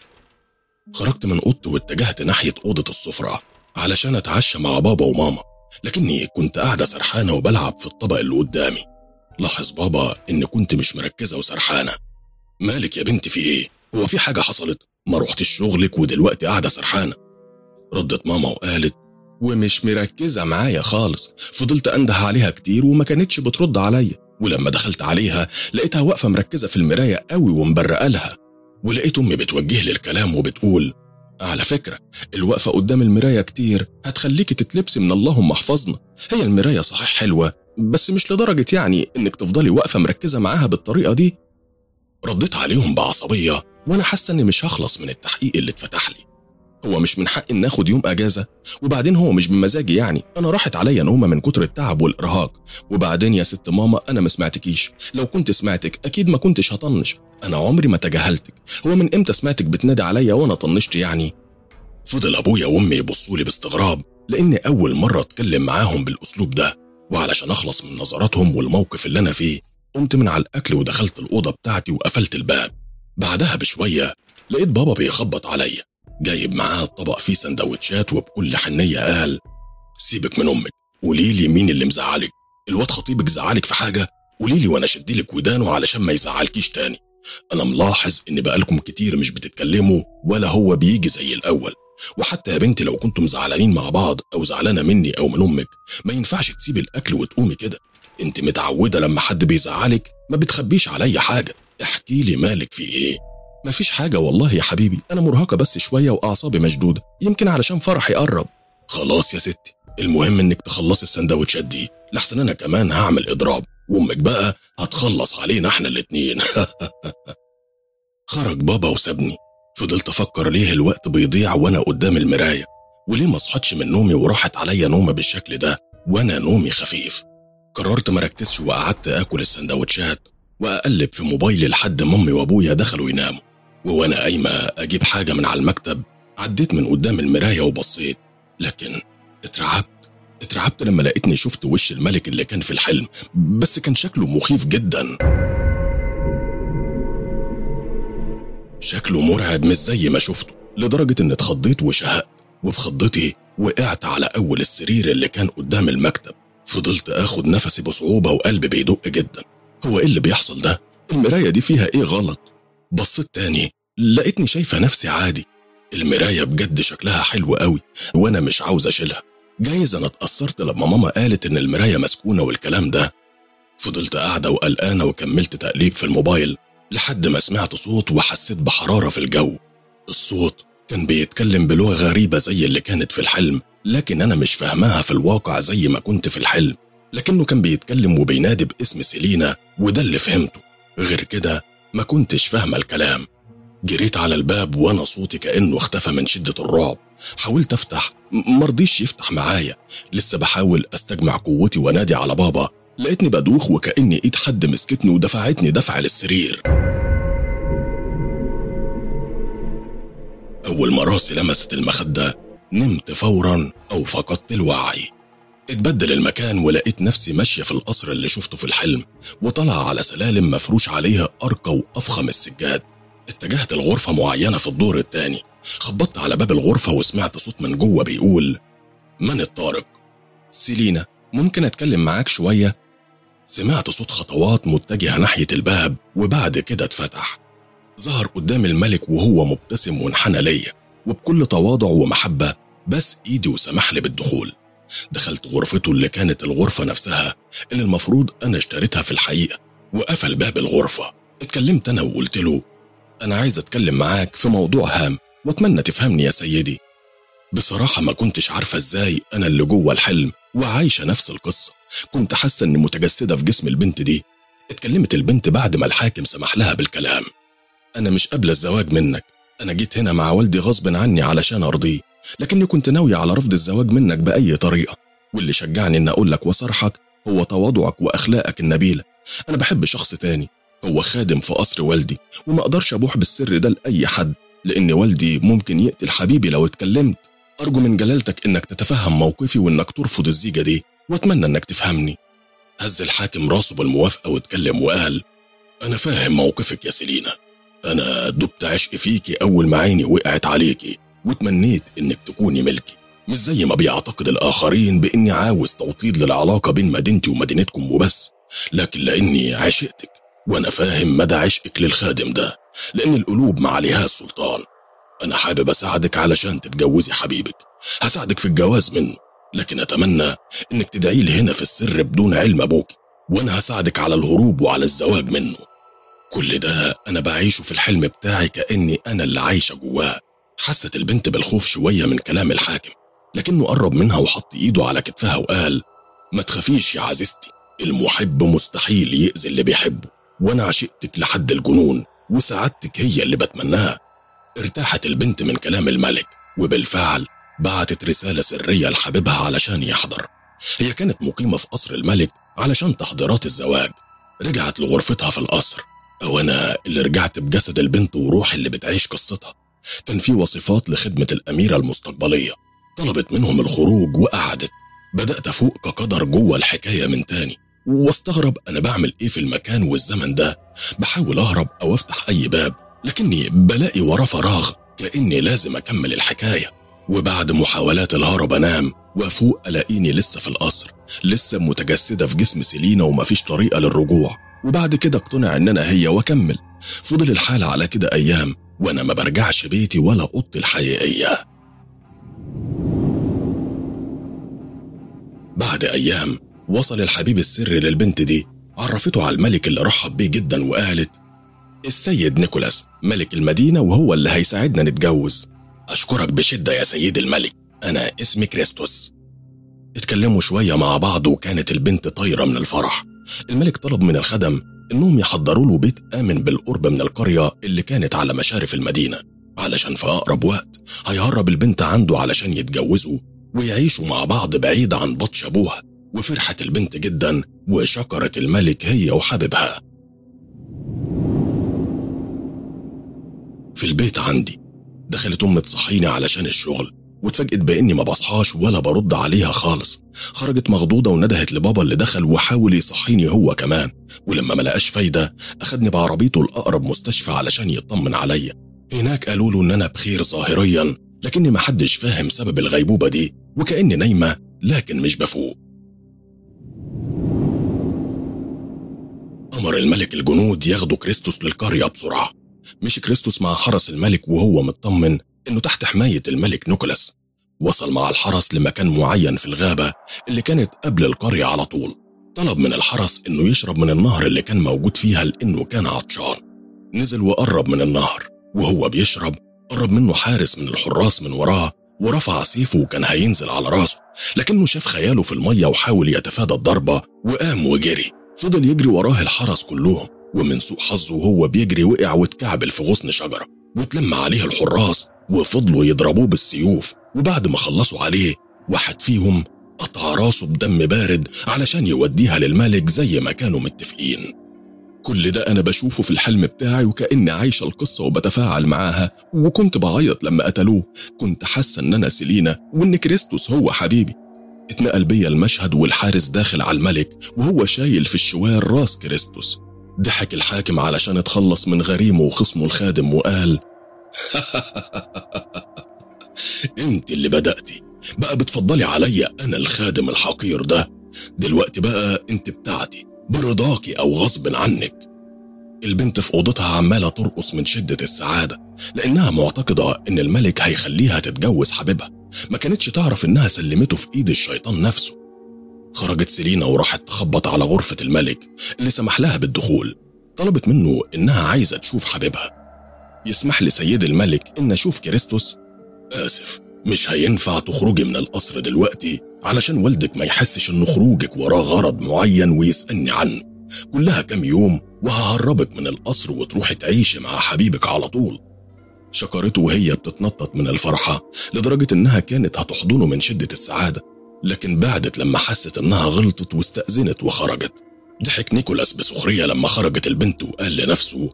خرجت من أوضتي واتجهت ناحية أوضة السفرة علشان أتعشى مع بابا وماما لكني كنت قاعدة سرحانة وبلعب في الطبق اللي قدامي لاحظ بابا إن كنت مش مركزة وسرحانة مالك يا بنتي في إيه؟ هو في حاجة حصلت؟ ما روحتش شغلك ودلوقتي قاعدة سرحانة ردت ماما وقالت ومش مركزة معايا خالص فضلت أنده عليها كتير وما كانتش بترد عليا ولما دخلت عليها لقيتها واقفة مركزة في المراية قوي ومبرقة لها ولقيت أمي بتوجه لي الكلام وبتقول على فكرة الوقفة قدام المراية كتير هتخليكي تتلبسي من اللهم احفظنا هي المراية صحيح حلوة بس مش لدرجة يعني إنك تفضلي واقفة مركزة معاها بالطريقة دي رديت عليهم بعصبية وأنا حاسة إني مش هخلص من التحقيق اللي اتفتح لي هو مش من حقي إن آخد يوم أجازة وبعدين هو مش بمزاجي يعني أنا راحت عليا نومة من كتر التعب والإرهاق وبعدين يا ست ماما أنا ما سمعتكيش لو كنت سمعتك أكيد ما كنتش هطنش أنا عمري ما تجاهلتك هو من إمتى سمعتك بتنادي عليا وأنا طنشت يعني فضل أبويا وأمي يبصوا لي باستغراب لأني أول مرة أتكلم معاهم بالأسلوب ده وعلشان أخلص من نظراتهم والموقف اللي أنا فيه قمت من على الأكل ودخلت الأوضة بتاعتي وقفلت الباب بعدها بشوية لقيت بابا بيخبط عليا جايب معاه طبق فيه سندوتشات وبكل حنية قال سيبك من أمك قولي لي مين اللي مزعلك الواد خطيبك زعلك في حاجة قولي لي وأنا شدلك ودانه علشان ما يزعلكيش تاني أنا ملاحظ إن بقالكم كتير مش بتتكلموا ولا هو بيجي زي الأول وحتى يا بنتي لو كنتم زعلانين مع بعض أو زعلانة مني أو من أمك ما ينفعش تسيبي الأكل وتقومي كده انت متعودة لما حد بيزعلك ما بتخبيش عليا حاجة احكي لي مالك في ايه مفيش حاجة والله يا حبيبي أنا مرهقة بس شوية وأعصابي مشدودة يمكن علشان فرحي قرب خلاص يا ستي المهم إنك تخلصي السندوتشات دي لحسن أنا كمان هعمل إضراب وأمك بقى هتخلص علينا إحنا الاتنين خرج بابا وسابني فضلت أفكر ليه الوقت بيضيع وأنا قدام المراية وليه ما صحتش من نومي وراحت عليا نومة بالشكل ده وأنا نومي خفيف قررت مركزش وقعدت آكل السندوتشات وأقلب في موبايلي لحد ما أمي وأبويا دخلوا يناموا ووانا قايمة أجيب حاجة من على المكتب عديت من قدام المراية وبصيت لكن اترعبت اترعبت لما لقيتني شفت وش الملك اللي كان في الحلم بس كان شكله مخيف جدا شكله مرعب مش زي ما شفته لدرجة إني اتخضيت وشهقت وفي خضتي وقعت على أول السرير اللي كان قدام المكتب فضلت آخد نفسي بصعوبة وقلبي بيدق جدا هو إيه اللي بيحصل ده؟ المراية دي فيها إيه غلط؟ بصيت تاني لقيتني شايفة نفسي عادي المراية بجد شكلها حلو قوي وأنا مش عاوز أشيلها جايز أنا اتأثرت لما ماما قالت إن المراية مسكونة والكلام ده فضلت قاعدة وقلقانة وكملت تقليب في الموبايل لحد ما سمعت صوت وحسيت بحرارة في الجو الصوت كان بيتكلم بلغة غريبة زي اللي كانت في الحلم لكن أنا مش فاهماها في الواقع زي ما كنت في الحلم لكنه كان بيتكلم وبينادي باسم سيلينا وده اللي فهمته غير كده ما كنتش فاهمة الكلام جريت على الباب وانا صوتي كانه اختفى من شده الرعب حاولت افتح مرضيش يفتح معايا لسه بحاول استجمع قوتي وانادي على بابا لقيتني بدوخ وكاني ايد حد مسكتني ودفعتني دفع للسرير أول ما راسي لمست المخدة نمت فورا أو فقدت الوعي اتبدل المكان ولقيت نفسي ماشية في القصر اللي شفته في الحلم وطلع على سلالم مفروش عليها أرقى وأفخم السجاد اتجهت لغرفة معينة في الدور التاني خبطت على باب الغرفة وسمعت صوت من جوه بيقول من الطارق؟ سيلينا ممكن أتكلم معاك شوية؟ سمعت صوت خطوات متجهة ناحية الباب وبعد كده اتفتح ظهر قدام الملك وهو مبتسم وانحنى ليا وبكل تواضع ومحبة بس إيدي وسمح لي بالدخول دخلت غرفته اللي كانت الغرفة نفسها اللي المفروض أنا اشتريتها في الحقيقة وقفل باب الغرفة اتكلمت أنا وقلت له أنا عايز أتكلم معاك في موضوع هام وأتمنى تفهمني يا سيدي بصراحة ما كنتش عارفة إزاي أنا اللي جوه الحلم وعايشة نفس القصة كنت حاسة إني متجسدة في جسم البنت دي اتكلمت البنت بعد ما الحاكم سمح لها بالكلام أنا مش قابلة الزواج منك أنا جيت هنا مع والدي غصب عني علشان أرضيه لكني كنت ناوية على رفض الزواج منك بأي طريقة واللي شجعني إن أقول لك وصرحك هو تواضعك وأخلاقك النبيلة أنا بحب شخص تاني هو خادم في قصر والدي وما أقدرش أبوح بالسر ده لأي حد لأن والدي ممكن يقتل حبيبي لو اتكلمت أرجو من جلالتك إنك تتفهم موقفي وإنك ترفض الزيجة دي وأتمنى إنك تفهمني هز الحاكم راسه بالموافقة واتكلم وقال أنا فاهم موقفك يا سيلينا أنا دبت عشق فيكي أول ما عيني وقعت عليكي وتمنيت إنك تكوني ملكي مش زي ما بيعتقد الآخرين بإني عاوز توطيد للعلاقة بين مدينتي ومدينتكم وبس لكن لأني عشقتك وأنا فاهم مدى عشقك للخادم ده لأن القلوب ما عليها السلطان أنا حابب أساعدك علشان تتجوزي حبيبك هساعدك في الجواز منه لكن أتمنى إنك تدعي لي هنا في السر بدون علم أبوك وأنا هساعدك على الهروب وعلى الزواج منه كل ده أنا بعيشه في الحلم بتاعي كأني أنا اللي عايشة جواه حست البنت بالخوف شوية من كلام الحاكم لكنه قرب منها وحط إيده على كتفها وقال ما تخافيش يا عزيزتي المحب مستحيل يأذي اللي بيحبه وأنا عشقتك لحد الجنون وسعادتك هي اللي بتمناها ارتاحت البنت من كلام الملك وبالفعل بعتت رسالة سرية لحبيبها علشان يحضر هي كانت مقيمة في قصر الملك علشان تحضيرات الزواج رجعت لغرفتها في القصر أو أنا اللي رجعت بجسد البنت وروح اللي بتعيش قصتها كان في وصفات لخدمة الأميرة المستقبلية طلبت منهم الخروج وقعدت بدأت أفوق كقدر جوه الحكاية من تاني واستغرب أنا بعمل إيه في المكان والزمن ده بحاول أهرب أو أفتح أي باب لكني بلاقي وراه فراغ كأني لازم أكمل الحكاية وبعد محاولات الهرب أنام وأفوق ألاقيني لسه في القصر لسه متجسدة في جسم سيلينا ومفيش طريقة للرجوع وبعد كده اقتنع إن أنا هي وأكمل فضل الحال على كده أيام وأنا ما برجعش بيتي ولا أوضتي الحقيقية بعد أيام وصل الحبيب السري للبنت دي عرفته على الملك اللي رحب بيه جدا وقالت السيد نيكولاس ملك المدينة وهو اللي هيساعدنا نتجوز أشكرك بشدة يا سيد الملك أنا اسمي كريستوس اتكلموا شوية مع بعض وكانت البنت طايرة من الفرح الملك طلب من الخدم إنهم يحضروا له بيت آمن بالقرب من القرية اللي كانت على مشارف المدينة علشان في أقرب وقت هيهرب البنت عنده علشان يتجوزوا ويعيشوا مع بعض بعيد عن بطش أبوها وفرحت البنت جدا وشكرت الملك هي وحبيبها في البيت عندي دخلت أمي تصحيني علشان الشغل واتفاجئت بإني ما بصحاش ولا برد عليها خالص خرجت مخضوضة وندهت لبابا اللي دخل وحاول يصحيني هو كمان ولما ما لقاش فايدة أخدني بعربيته لأقرب مستشفى علشان يطمن عليا هناك قالوا له إن أنا بخير ظاهريا لكني ما حدش فاهم سبب الغيبوبة دي وكأني نايمة لكن مش بفوق أمر الملك الجنود ياخدوا كريستوس للقرية بسرعة مش كريستوس مع حرس الملك وهو مطمن إنه تحت حماية الملك نيكولاس وصل مع الحرس لمكان معين في الغابة اللي كانت قبل القرية على طول طلب من الحرس إنه يشرب من النهر اللي كان موجود فيها لأنه كان عطشان نزل وقرب من النهر وهو بيشرب قرب منه حارس من الحراس من وراه ورفع سيفه وكان هينزل على راسه لكنه شاف خياله في المية وحاول يتفادى الضربة وقام وجري فضل يجري وراه الحرس كلهم ومن سوء حظه وهو بيجري وقع واتكعبل في غصن شجرة واتلم عليه الحراس وفضلوا يضربوه بالسيوف وبعد ما خلصوا عليه واحد فيهم قطع راسه بدم بارد علشان يوديها للملك زي ما كانوا متفقين كل ده أنا بشوفه في الحلم بتاعي وكأني عايشة القصة وبتفاعل معاها وكنت بعيط لما قتلوه كنت حاسة إن أنا سيلينا وإن كريستوس هو حبيبي اتنقل بيا المشهد والحارس داخل على الملك وهو شايل في الشوال راس كريستوس ضحك الحاكم علشان اتخلص من غريمه وخصمه الخادم وقال انت اللي بدأتي بقى بتفضلي عليا انا الخادم الحقير ده دلوقتي بقى انت بتاعتي برضاكي او غصب عنك البنت في اوضتها عماله ترقص من شده السعاده لانها معتقده ان الملك هيخليها تتجوز حبيبها ما كانتش تعرف انها سلمته في ايد الشيطان نفسه خرجت سيلينا وراحت تخبط على غرفه الملك اللي سمح لها بالدخول طلبت منه انها عايزه تشوف حبيبها يسمح لسيد الملك ان اشوف كريستوس اسف مش هينفع تخرجي من القصر دلوقتي علشان والدك ما يحسش ان خروجك وراه غرض معين ويسألني عنه كلها كام يوم وههربك من القصر وتروحي تعيشي مع حبيبك على طول شكرته وهي بتتنطط من الفرحة لدرجة إنها كانت هتحضنه من شدة السعادة لكن بعدت لما حست إنها غلطت واستأذنت وخرجت ضحك نيكولاس بسخرية لما خرجت البنت وقال لنفسه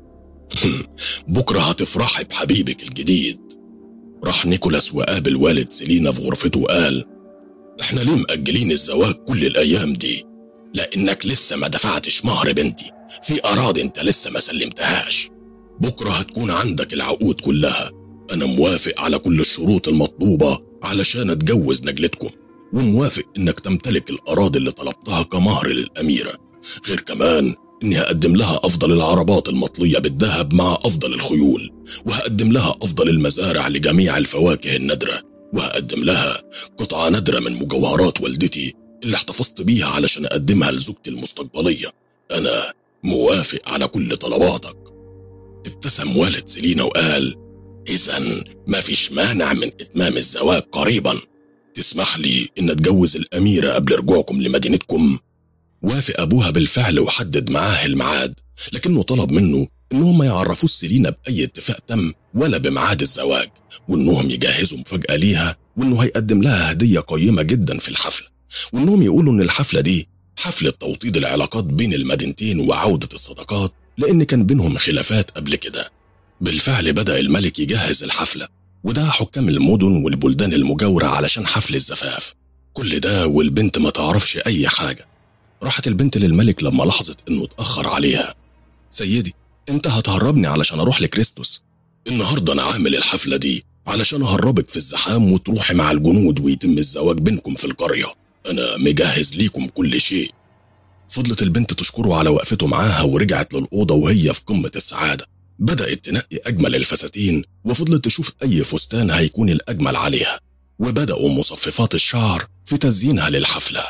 بكرة هتفرحي بحبيبك الجديد راح نيكولاس وقابل والد سيلينا في غرفته وقال احنا ليه مأجلين الزواج كل الأيام دي؟ لأنك لسه ما دفعتش مهر بنتي في أراضي انت لسه ما سلمتهاش بكرة هتكون عندك العقود كلها أنا موافق على كل الشروط المطلوبة علشان أتجوز نجلتكم وموافق إنك تمتلك الأراضي اللي طلبتها كمهر للأميرة غير كمان إني هقدم لها أفضل العربات المطلية بالذهب مع أفضل الخيول وهقدم لها أفضل المزارع لجميع الفواكه النادرة وهقدم لها قطعة نادرة من مجوهرات والدتي اللي احتفظت بيها علشان أقدمها لزوجتي المستقبلية أنا موافق على كل طلباتك ابتسم والد سيلينا وقال إذا ما فيش مانع من إتمام الزواج قريبا تسمح لي إن أتجوز الأميرة قبل رجوعكم لمدينتكم وافق أبوها بالفعل وحدد معاه الميعاد لكنه طلب منه إنهم ما يعرفوش سيلينا بأي اتفاق تم ولا بميعاد الزواج وإنهم يجهزوا مفاجأة ليها وإنه هيقدم لها هدية قيمة جدا في الحفلة وإنهم يقولوا إن الحفلة دي حفلة توطيد العلاقات بين المدينتين وعودة الصداقات لأن كان بينهم خلافات قبل كده بالفعل بدأ الملك يجهز الحفلة ودعا حكام المدن والبلدان المجاورة علشان حفل الزفاف كل ده والبنت ما تعرفش أي حاجة راحت البنت للملك لما لاحظت إنه اتأخر عليها سيدي أنت هتهربني علشان أروح لكريستوس النهاردة أنا عامل الحفلة دي علشان أهربك في الزحام وتروحي مع الجنود ويتم الزواج بينكم في القرية أنا مجهز ليكم كل شيء فضلت البنت تشكره على وقفته معاها ورجعت للأوضة وهي في قمة السعادة بدأت تنقي أجمل الفساتين وفضلت تشوف أي فستان هيكون الأجمل عليها وبدأوا مصففات الشعر في تزيينها للحفلة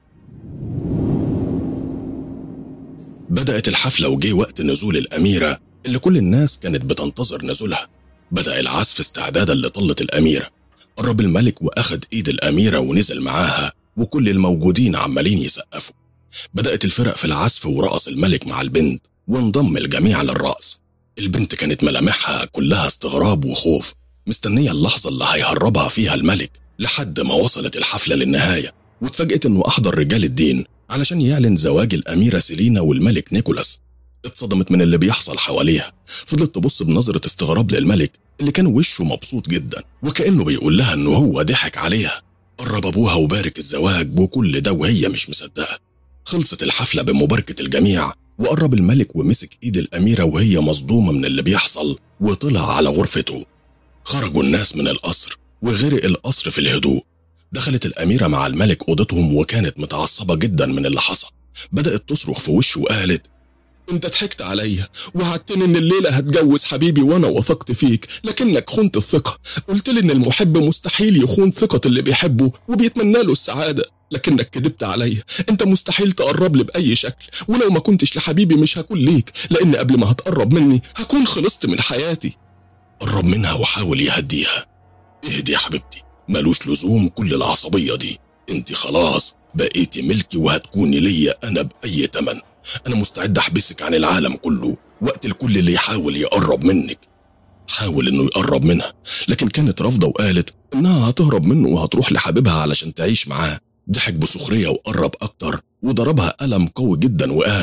بدأت الحفلة وجه وقت نزول الأميرة اللي كل الناس كانت بتنتظر نزولها بدأ العزف استعدادا لطلة الأميرة قرب الملك وأخد إيد الأميرة ونزل معاها وكل الموجودين عمالين يسقفوا بدأت الفرق في العزف ورقص الملك مع البنت وانضم الجميع للرقص البنت كانت ملامحها كلها استغراب وخوف مستنية اللحظة اللي هيهربها فيها الملك لحد ما وصلت الحفلة للنهاية واتفاجئت انه احضر رجال الدين علشان يعلن زواج الأميرة سيلينا والملك نيكولاس اتصدمت من اللي بيحصل حواليها فضلت تبص بنظرة استغراب للملك اللي كان وشه مبسوط جدا وكأنه بيقول لها انه هو ضحك عليها قرب ابوها وبارك الزواج وكل ده وهي مش مصدقه خلصت الحفلة بمباركة الجميع وقرب الملك ومسك ايد الأميرة وهي مصدومة من اللي بيحصل وطلع على غرفته خرجوا الناس من القصر وغرق القصر في الهدوء دخلت الأميرة مع الملك أوضتهم وكانت متعصبة جدا من اللي حصل بدأت تصرخ في وشه وقالت انت ضحكت عليا وعدتني ان الليله هتجوز حبيبي وانا وثقت فيك لكنك خنت الثقه قلت لي ان المحب مستحيل يخون ثقه اللي بيحبه وبيتمنى له السعاده لكنك كدبت عليا انت مستحيل تقرب لي باي شكل ولو ما كنتش لحبيبي مش هكون ليك لان قبل ما هتقرب مني هكون خلصت من حياتي قرب منها وحاول يهديها اهدي يا حبيبتي ملوش لزوم كل العصبيه دي انت خلاص بقيتي ملكي وهتكوني ليا انا باي تمن انا مستعد احبسك عن العالم كله وقت الكل اللي يحاول يقرب منك حاول انه يقرب منها لكن كانت رافضه وقالت انها هتهرب منه وهتروح لحبيبها علشان تعيش معاه ضحك بسخريه وقرب اكتر وضربها قلم قوي جدا وقال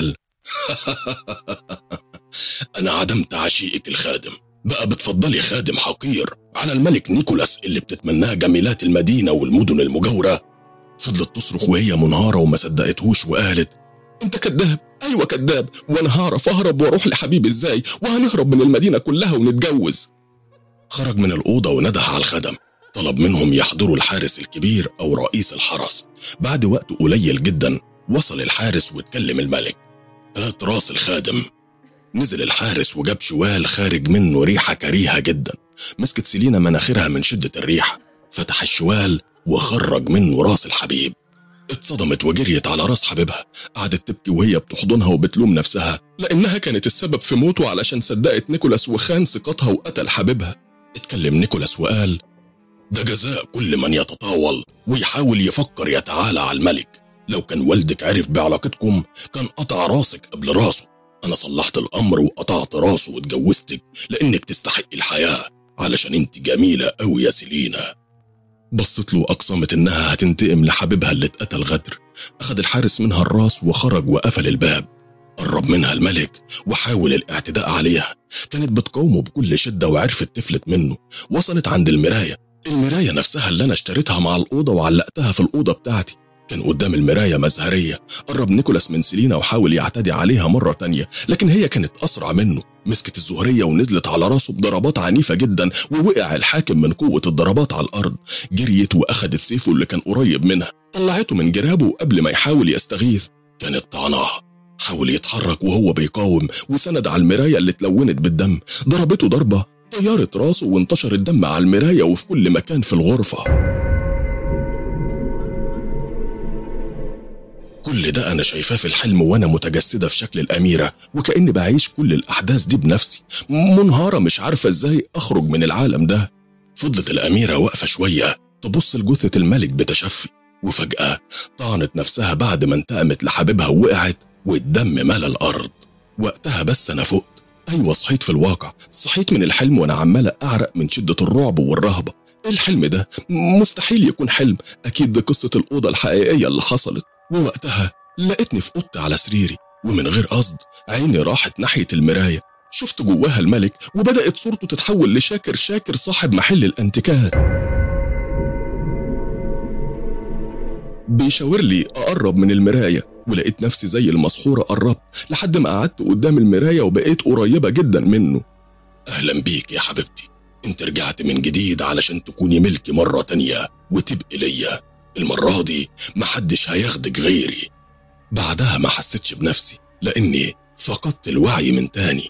أنا عدمت عشيقك الخادم بقى بتفضلي خادم حقير على الملك نيكولاس اللي بتتمناه جميلات المدينة والمدن المجاورة فضلت تصرخ وهي منهارة وما صدقتهوش وقالت انت كذاب ايوه كذاب وانا هعرف اهرب واروح لحبيبي ازاي وهنهرب من المدينه كلها ونتجوز خرج من الاوضه ونده على الخدم طلب منهم يحضروا الحارس الكبير او رئيس الحرس بعد وقت قليل جدا وصل الحارس واتكلم الملك هات راس الخادم نزل الحارس وجاب شوال خارج منه ريحه كريهه جدا مسكت سيلينا مناخيرها من شده الريحه فتح الشوال وخرج منه راس الحبيب اتصدمت وجريت على راس حبيبها قعدت تبكي وهي بتحضنها وبتلوم نفسها لأنها كانت السبب في موته علشان صدقت نيكولاس وخان ثقتها وقتل حبيبها اتكلم نيكولاس وقال ده جزاء كل من يتطاول ويحاول يفكر يتعالى على الملك لو كان والدك عرف بعلاقتكم كان قطع راسك قبل راسه أنا صلحت الأمر وقطعت راسه واتجوزتك لأنك تستحق الحياة علشان انت جميلة أوي يا سيلينا بصت له وأقسمت إنها هتنتقم لحبيبها اللي اتقتل غدر أخذ الحارس منها الراس وخرج وقفل الباب قرب منها الملك وحاول الاعتداء عليها كانت بتقاومه بكل شدة وعرفت تفلت منه وصلت عند المراية المراية نفسها اللي أنا اشتريتها مع الأوضة وعلقتها في الأوضة بتاعتي كان قدام المراية مزهرية قرب نيكولاس من سيلينا وحاول يعتدي عليها مرة تانية لكن هي كانت أسرع منه مسكت الزهرية ونزلت على راسه بضربات عنيفة جدا ووقع الحاكم من قوة الضربات على الأرض جريت وأخدت سيفه اللي كان قريب منها طلعته من جرابه قبل ما يحاول يستغيث كانت طعناه حاول يتحرك وهو بيقاوم وسند على المراية اللي اتلونت بالدم ضربته ضربة طيرت راسه وانتشر الدم على المراية وفي كل مكان في الغرفة كل ده أنا شايفاه في الحلم وأنا متجسدة في شكل الأميرة وكأني بعيش كل الأحداث دي بنفسي منهارة مش عارفة إزاي أخرج من العالم ده فضلت الأميرة واقفة شوية تبص لجثة الملك بتشفي وفجأة طعنت نفسها بعد ما انتقمت لحبيبها ووقعت والدم ملا الأرض وقتها بس أنا فقت أيوة صحيت في الواقع صحيت من الحلم وأنا عمالة أعرق من شدة الرعب والرهبة الحلم ده مستحيل يكون حلم أكيد دي قصة الأوضة الحقيقية اللي حصلت ووقتها لقيتني في اوضتي على سريري ومن غير قصد عيني راحت ناحية المراية شفت جواها الملك وبدأت صورته تتحول لشاكر شاكر صاحب محل الانتيكات بيشاور لي أقرب من المراية ولقيت نفسي زي المسحورة قربت لحد ما قعدت قدام المراية وبقيت قريبة جدا منه أهلا بيك يا حبيبتي انت رجعت من جديد علشان تكوني ملكي مرة تانية وتبقي ليا المرة دي محدش هياخدك غيري بعدها ما حسيتش بنفسي لأني فقدت الوعي من تاني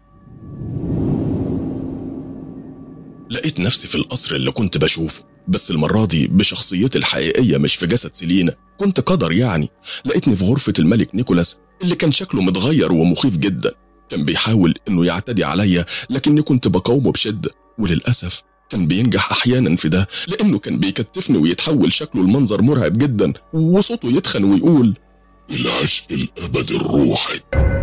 لقيت نفسي في القصر اللي كنت بشوفه بس المرة دي بشخصيتي الحقيقية مش في جسد سيلينا كنت قدر يعني لقيتني في غرفة الملك نيكولاس اللي كان شكله متغير ومخيف جدا كان بيحاول انه يعتدي عليا لكني كنت بقاومه بشدة وللأسف كان بينجح أحيانا في ده لأنه كان بيكتفني ويتحول شكله المنظر مرعب جدا وصوته يتخن ويقول العشق الأبد الروحي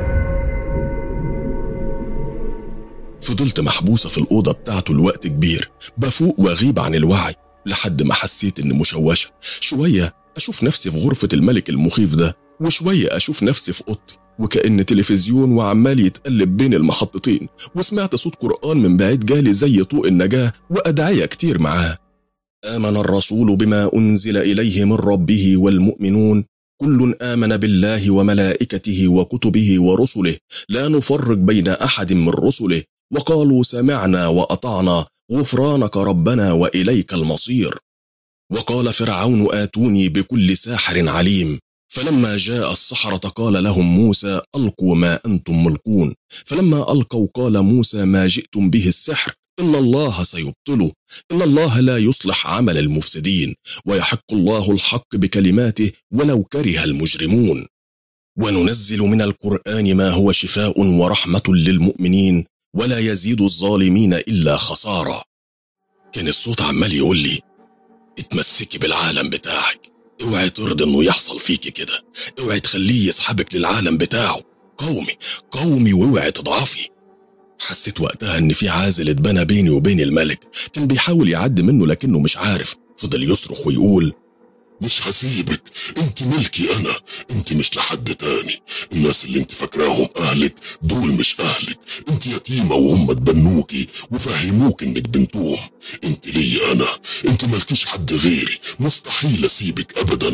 فضلت محبوسة في الأوضة بتاعته لوقت كبير بفوق وأغيب عن الوعي لحد ما حسيت إني مشوشة شوية أشوف نفسي في غرفة الملك المخيف ده وشوية أشوف نفسي في أوضتي وكأن تلفزيون وعمال يتقلب بين المحطتين وسمعت صوت قرآن من بعيد جالي زي طوق النجاة وأدعية كتير معاه آمن الرسول بما أنزل إليه من ربه والمؤمنون كل آمن بالله وملائكته وكتبه ورسله لا نفرق بين أحد من رسله وقالوا سمعنا وأطعنا غفرانك ربنا وإليك المصير وقال فرعون آتوني بكل ساحر عليم فلما جاء السحرة قال لهم موسى ألقوا ما أنتم ملقون فلما ألقوا قال موسى ما جئتم به السحر إن الله سيبطله إن الله لا يصلح عمل المفسدين ويحق الله الحق بكلماته ولو كره المجرمون وننزل من القرآن ما هو شفاء ورحمة للمؤمنين ولا يزيد الظالمين إلا خسارة كان الصوت عمال يقول لي اتمسكي بالعالم بتاعك اوعي ترضي انه يحصل فيكي كده اوعي تخليه يسحبك للعالم بتاعه قومي قومي واوعي تضعفي حسيت وقتها ان في عازل اتبنى بيني وبين الملك كان بيحاول يعدي منه لكنه مش عارف فضل يصرخ ويقول مش هسيبك انت ملكي انا انت مش لحد تاني الناس اللي انت فاكراهم اهلك دول مش اهلك انت يتيمة وهم تبنوكي وفهموك انك بنتهم انت ليا انا انت مالكيش حد غيري مستحيل اسيبك ابدا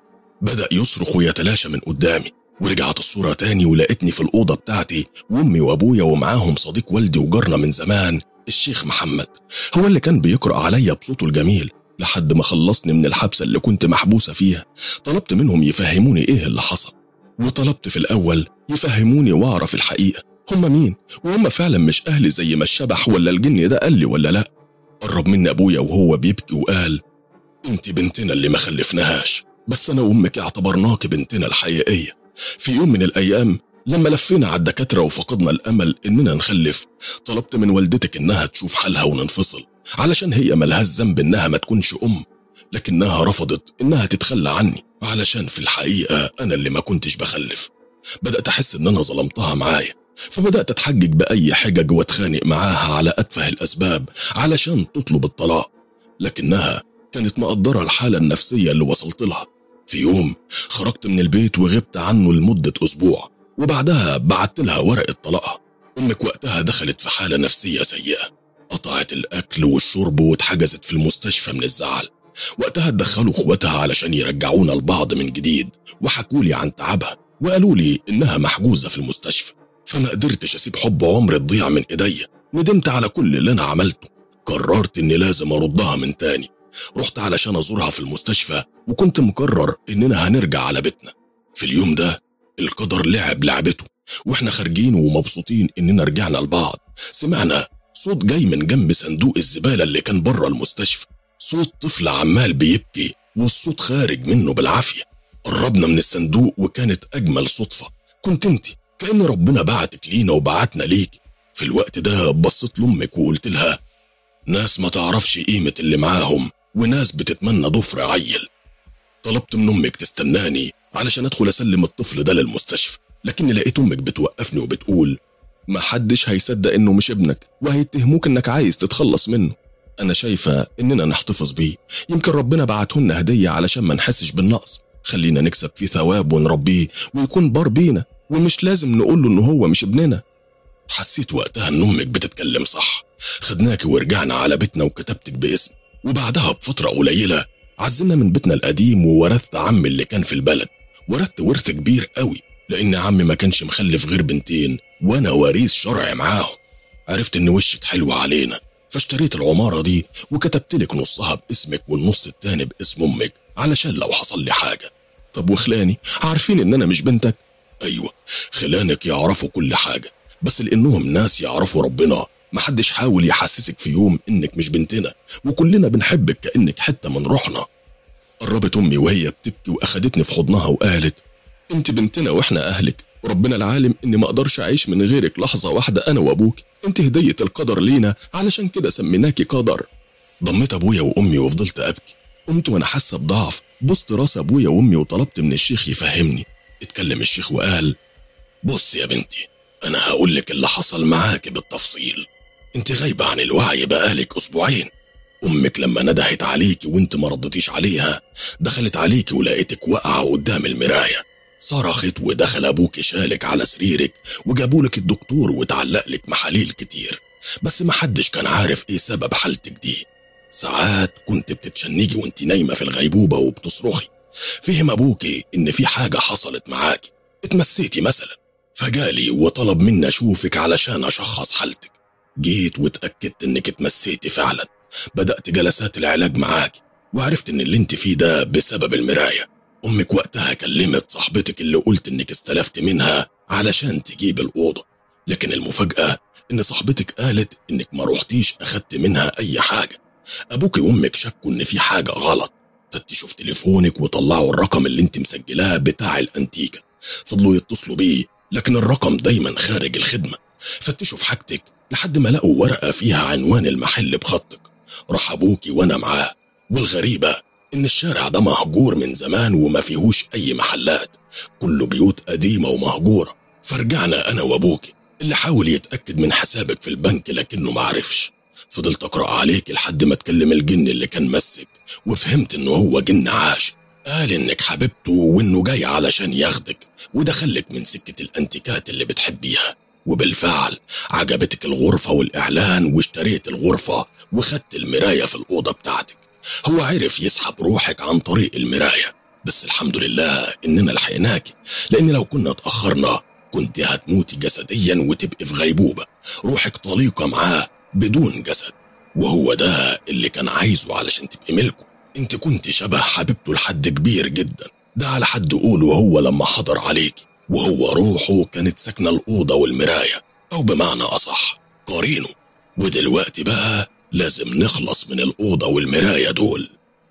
بدأ يصرخ ويتلاشى من قدامي ورجعت الصورة تاني ولقيتني في الأوضة بتاعتي وأمي وأبويا ومعاهم صديق والدي وجارنا من زمان الشيخ محمد هو اللي كان بيقرأ عليا بصوته الجميل لحد ما خلصني من الحبسة اللي كنت محبوسة فيها طلبت منهم يفهموني إيه اللي حصل وطلبت في الأول يفهموني وأعرف الحقيقة هم مين وهم فعلا مش أهلي زي ما الشبح ولا الجن ده قال لي ولا لأ قرب مني أبويا وهو بيبكي وقال انت بنتنا اللي ما خلفناهاش بس أنا وأمك اعتبرناك بنتنا الحقيقية في يوم من الأيام لما لفينا على الدكاترة وفقدنا الأمل إننا نخلف طلبت من والدتك إنها تشوف حالها وننفصل علشان هي ملهاش ذنب إنها ما تكونش أم لكنها رفضت إنها تتخلى عني علشان في الحقيقة أنا اللي ما كنتش بخلف بدأت أحس إن أنا ظلمتها معايا فبدأت أتحجج بأي حجج وأتخانق معاها على أتفه الأسباب علشان تطلب الطلاق لكنها كانت مقدرة الحالة النفسية اللي وصلت لها في يوم خرجت من البيت وغبت عنه لمدة أسبوع وبعدها بعت لها ورقة طلاقها أمك وقتها دخلت في حالة نفسية سيئة قطعت الأكل والشرب واتحجزت في المستشفى من الزعل وقتها اتدخلوا اخواتها علشان يرجعونا لبعض من جديد وحكوا لي عن تعبها وقالوا لي إنها محجوزة في المستشفى فما قدرتش أسيب حب عمري تضيع من إيديا ندمت على كل اللي أنا عملته قررت إني لازم أردها من تاني رحت علشان أزورها في المستشفى وكنت مقرر إننا هنرجع على بيتنا في اليوم ده القدر لعب لعبته واحنا خارجين ومبسوطين إننا رجعنا لبعض سمعنا صوت جاي من جنب صندوق الزبالة اللي كان بره المستشفى صوت طفل عمال بيبكي والصوت خارج منه بالعافية قربنا من الصندوق وكانت أجمل صدفة كنت انت كأن ربنا بعتك لينا وبعتنا ليك في الوقت ده بصيت لأمك وقلت لها ناس ما تعرفش قيمة اللي معاهم وناس بتتمنى ضفر عيل طلبت من أمك تستناني علشان أدخل أسلم الطفل ده للمستشفى لكن لقيت أمك بتوقفني وبتقول ما حدش هيصدق إنه مش ابنك وهيتهموك إنك عايز تتخلص منه أنا شايفة إننا نحتفظ بيه يمكن ربنا بعتهن هدية علشان ما نحسش بالنقص خلينا نكسب فيه ثواب ونربيه ويكون بار بينا ومش لازم نقول له إن هو مش ابننا حسيت وقتها إن أمك بتتكلم صح خدناك ورجعنا على بيتنا وكتبتك باسم وبعدها بفترة قليلة عزلنا من بيتنا القديم وورثت عمي اللي كان في البلد ورثت ورث كبير قوي لأن عمي ما كانش مخلف غير بنتين وأنا وريث شرعي معاهم عرفت إن وشك حلو علينا فاشتريت العمارة دي وكتبت لك نصها باسمك والنص التاني باسم أمك علشان لو حصل لي حاجة طب وخلاني عارفين إن أنا مش بنتك؟ أيوة خلانك يعرفوا كل حاجة بس لأنهم ناس يعرفوا ربنا محدش حاول يحسسك في يوم إنك مش بنتنا وكلنا بنحبك كأنك حتة من روحنا قربت أمي وهي بتبكي وأخدتني في حضنها وقالت انت بنتنا واحنا اهلك وربنا العالم اني ما اقدرش اعيش من غيرك لحظه واحده انا وابوك انت هديه القدر لينا علشان كده سميناكي قدر ضميت ابويا وامي وفضلت ابكي قمت وانا حاسه بضعف بصت راس ابويا وامي وطلبت من الشيخ يفهمني اتكلم الشيخ وقال بص يا بنتي انا هقول لك اللي حصل معاك بالتفصيل انت غايبه عن الوعي بقالك اسبوعين امك لما ندهت عليكي وانت ما ردتيش عليها دخلت عليكي ولقيتك واقعه قدام المرايه صرخت ودخل ابوك شالك على سريرك وجابولك الدكتور وتعلق لك محاليل كتير بس محدش كان عارف ايه سبب حالتك دي ساعات كنت بتتشنجي وانت نايمه في الغيبوبه وبتصرخي فهم ابوكي ان في حاجه حصلت معاكي اتمسيتي مثلا فجالي وطلب مني اشوفك علشان اشخص حالتك جيت واتاكدت انك اتمسيتي فعلا بدات جلسات العلاج معاكي وعرفت ان اللي انت فيه ده بسبب المرايه امك وقتها كلمت صاحبتك اللي قلت انك استلفت منها علشان تجيب الاوضه لكن المفاجاه ان صاحبتك قالت انك ما روحتيش اخدت منها اي حاجه ابوك وامك شكوا ان في حاجه غلط فتشوا في تليفونك وطلعوا الرقم اللي انت مسجلاه بتاع الانتيكه فضلوا يتصلوا بيه لكن الرقم دايما خارج الخدمه فتشوا في حاجتك لحد ما لقوا ورقه فيها عنوان المحل بخطك راح ابوكي وانا معاه والغريبه إن الشارع ده مهجور من زمان وما فيهوش أي محلات كله بيوت قديمة ومهجورة فرجعنا أنا وأبوك اللي حاول يتأكد من حسابك في البنك لكنه معرفش فضلت أقرأ عليك لحد ما تكلم الجن اللي كان مسك وفهمت إنه هو جن عاش قال إنك حبيبته وإنه جاي علشان ياخدك ودخلك من سكة الأنتيكات اللي بتحبيها وبالفعل عجبتك الغرفة والإعلان واشتريت الغرفة وخدت المراية في الأوضة بتاعتك هو عرف يسحب روحك عن طريق المراية بس الحمد لله إننا لحقناكي لأن لو كنا اتأخرنا كنت هتموتي جسديا وتبقي في غيبوبة روحك طليقة معاه بدون جسد وهو ده اللي كان عايزه علشان تبقي ملكه انت كنت شبه حبيبته لحد كبير جدا ده على حد قوله هو لما حضر عليكي وهو روحه كانت ساكنة الأوضة والمراية أو بمعنى أصح قارينه ودلوقتي بقى لازم نخلص من الأوضة والمراية دول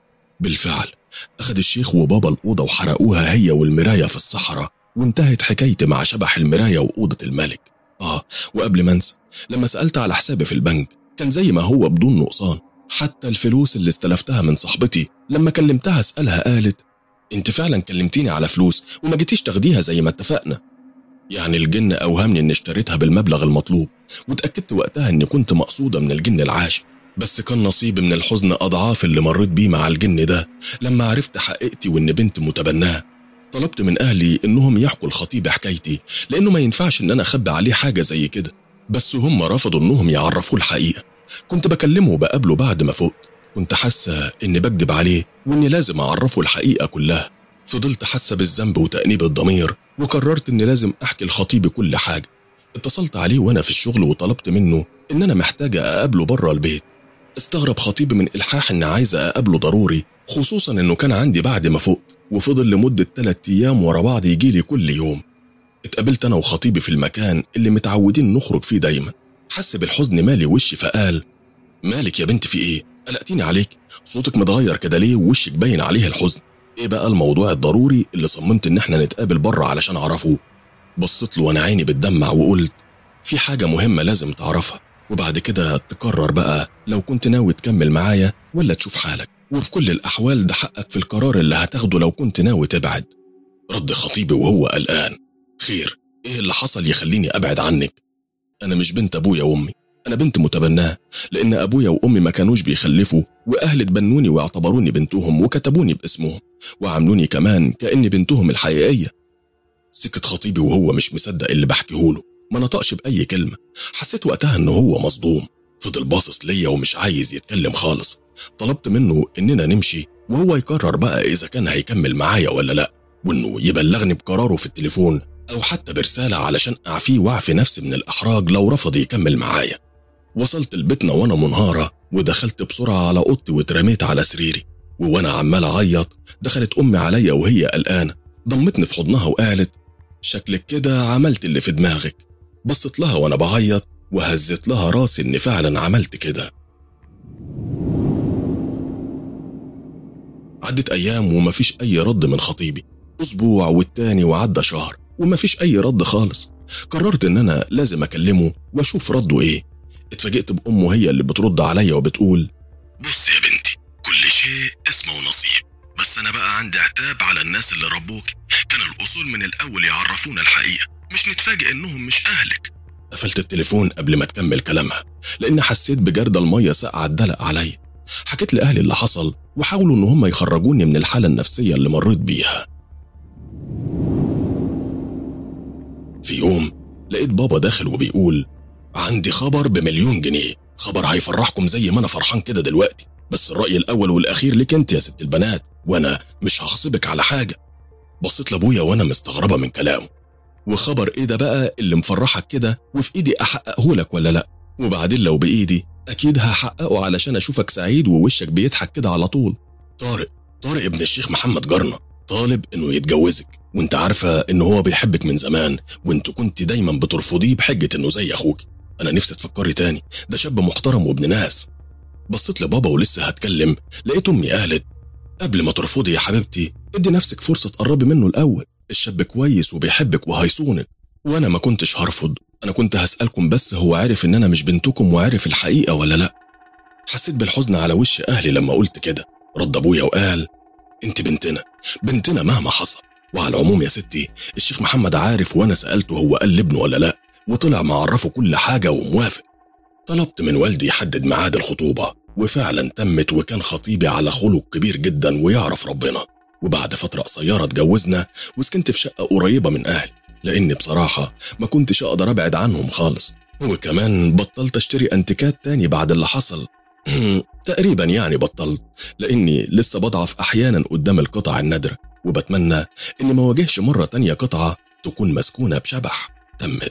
بالفعل أخد الشيخ وبابا الأوضة وحرقوها هي والمراية في الصحراء وانتهت حكايتي مع شبح المراية وأوضة الملك آه وقبل ما أنسى لما سألت على حسابي في البنك كان زي ما هو بدون نقصان حتى الفلوس اللي استلفتها من صاحبتي لما كلمتها اسألها قالت انت فعلا كلمتيني على فلوس وما جيتيش تاخديها زي ما اتفقنا يعني الجن اوهمني اني اشتريتها بالمبلغ المطلوب واتاكدت وقتها اني كنت مقصوده من الجن العاشق بس كان نصيبي من الحزن اضعاف اللي مريت بيه مع الجن ده لما عرفت حقيقتي وان بنت متبناه طلبت من اهلي انهم يحكوا الخطيب حكايتي لانه ما ينفعش ان انا اخبي عليه حاجه زي كده بس هم رفضوا انهم يعرفوه الحقيقه كنت بكلمه وبقابله بعد ما فقت كنت حاسه اني بكدب عليه واني لازم اعرفه الحقيقه كلها فضلت حاسه بالذنب وتانيب الضمير وقررت اني لازم احكي لخطيبي كل حاجه اتصلت عليه وانا في الشغل وطلبت منه ان انا محتاجه اقابله بره البيت استغرب خطيبي من الحاح اني عايزه اقابله ضروري خصوصا انه كان عندي بعد ما فقت وفضل لمده ثلاثة ايام ورا بعض يجيلي كل يوم اتقابلت انا وخطيبي في المكان اللي متعودين نخرج فيه دايما حس بالحزن مالي وشي فقال مالك يا بنت في ايه قلقتيني عليك صوتك متغير كده ليه ووشك باين عليه الحزن ايه بقى الموضوع الضروري اللي صممت ان احنا نتقابل بره علشان اعرفه بصيت له وانا عيني بتدمع وقلت في حاجة مهمة لازم تعرفها وبعد كده تقرر بقى لو كنت ناوي تكمل معايا ولا تشوف حالك وفي كل الأحوال ده حقك في القرار اللي هتاخده لو كنت ناوي تبعد رد خطيبي وهو قلقان خير ايه اللي حصل يخليني ابعد عنك انا مش بنت ابويا وامي انا بنت متبناه لان ابويا وامي ما كانوش بيخلفوا واهلي تبنوني واعتبروني بنتهم وكتبوني باسمهم وعاملوني كمان كاني بنتهم الحقيقيه سكت خطيبي وهو مش مصدق اللي بحكيهوله ما نطقش باي كلمه حسيت وقتها ان هو مصدوم فضل باصص ليا ومش عايز يتكلم خالص طلبت منه اننا نمشي وهو يقرر بقى اذا كان هيكمل معايا ولا لا وانه يبلغني بقراره في التليفون او حتى برساله علشان اعفيه واعفي نفسي من الاحراج لو رفض يكمل معايا وصلت لبيتنا وانا منهاره ودخلت بسرعه على اوضتي واترميت على سريري وانا عمال اعيط دخلت امي عليا وهي قلقانه ضمتني في حضنها وقالت شكلك كده عملت اللي في دماغك بصت لها وانا بعيط وهزت لها راسي اني فعلا عملت كده عدت ايام ومفيش اي رد من خطيبي اسبوع والتاني وعدى شهر ومفيش اي رد خالص قررت ان انا لازم اكلمه واشوف رده ايه اتفاجئت بامه هي اللي بترد عليا وبتقول بص يا بنتي كل شيء اسمه ونصيب بس انا بقى عندي عتاب على الناس اللي ربوك كان الاصول من الاول يعرفونا الحقيقه مش نتفاجئ انهم مش اهلك قفلت التليفون قبل ما تكمل كلامها لان حسيت بجرد الميه ساقعه اتدلق عليا حكيت لاهلي اللي حصل وحاولوا ان هم يخرجوني من الحاله النفسيه اللي مريت بيها في يوم لقيت بابا داخل وبيقول عندي خبر بمليون جنيه خبر هيفرحكم زي ما انا فرحان كده دلوقتي بس الرأي الأول والأخير لك أنت يا ست البنات وأنا مش هغصبك على حاجة بصيت لأبويا وأنا مستغربة من كلامه وخبر إيه ده بقى اللي مفرحك كده وفي إيدي أحققه لك ولا لأ وبعدين لو بإيدي أكيد هحققه علشان أشوفك سعيد ووشك بيضحك كده على طول طارق طارق ابن الشيخ محمد جارنا طالب إنه يتجوزك وانت عارفة إن هو بيحبك من زمان وانت كنت دايما بترفضيه بحجة إنه زي أخوك أنا نفسي تفكري تاني ده شاب محترم وابن ناس بصيت لبابا ولسه هتكلم لقيت امي قالت قبل ما ترفضي يا حبيبتي ادي نفسك فرصه تقربي منه الاول الشاب كويس وبيحبك وهيصونك وانا ما كنتش هرفض انا كنت هسالكم بس هو عارف ان انا مش بنتكم وعارف الحقيقه ولا لا حسيت بالحزن على وش اهلي لما قلت كده رد ابويا وقال انت بنتنا بنتنا مهما حصل وعلى العموم يا ستي الشيخ محمد عارف وانا سالته هو قال لابنه ولا لا وطلع معرفه كل حاجه وموافق طلبت من والدي يحدد ميعاد الخطوبة وفعلا تمت وكان خطيبي على خلق كبير جدا ويعرف ربنا وبعد فترة قصيرة اتجوزنا وسكنت في شقة قريبة من أهلي لأني بصراحة ما كنتش أقدر أبعد عنهم خالص وكمان بطلت أشتري أنتيكات تاني بعد اللي حصل تقريبا يعني بطلت لأني لسه بضعف أحيانا قدام القطع النادرة وبتمنى إني ما واجهش مرة تانية قطعة تكون مسكونة بشبح تمت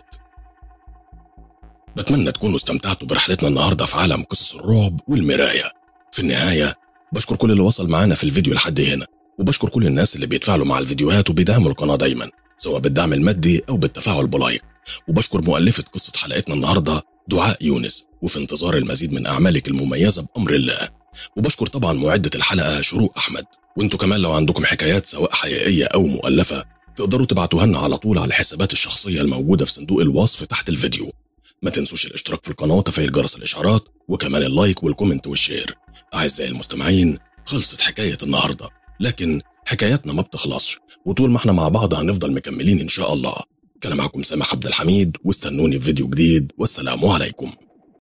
بتمنى تكونوا استمتعتوا برحلتنا النهاردة في عالم قصص الرعب والمراية في النهاية بشكر كل اللي وصل معانا في الفيديو لحد هنا وبشكر كل الناس اللي بيتفاعلوا مع الفيديوهات وبيدعموا القناة دايما سواء بالدعم المادي أو بالتفاعل بلايك وبشكر مؤلفة قصة حلقتنا النهاردة دعاء يونس وفي انتظار المزيد من أعمالك المميزة بأمر الله وبشكر طبعا معدة الحلقة شروق أحمد وانتوا كمان لو عندكم حكايات سواء حقيقية أو مؤلفة تقدروا تبعتوها لنا على طول على الحسابات الشخصية الموجودة في صندوق الوصف تحت الفيديو ما تنسوش الاشتراك في القناة وتفعيل جرس الإشعارات وكمان اللايك والكومنت والشير أعزائي المستمعين خلصت حكاية النهاردة لكن حكاياتنا ما بتخلصش وطول ما احنا مع بعض هنفضل مكملين إن شاء الله كان معكم سامح عبد الحميد واستنوني في فيديو جديد والسلام عليكم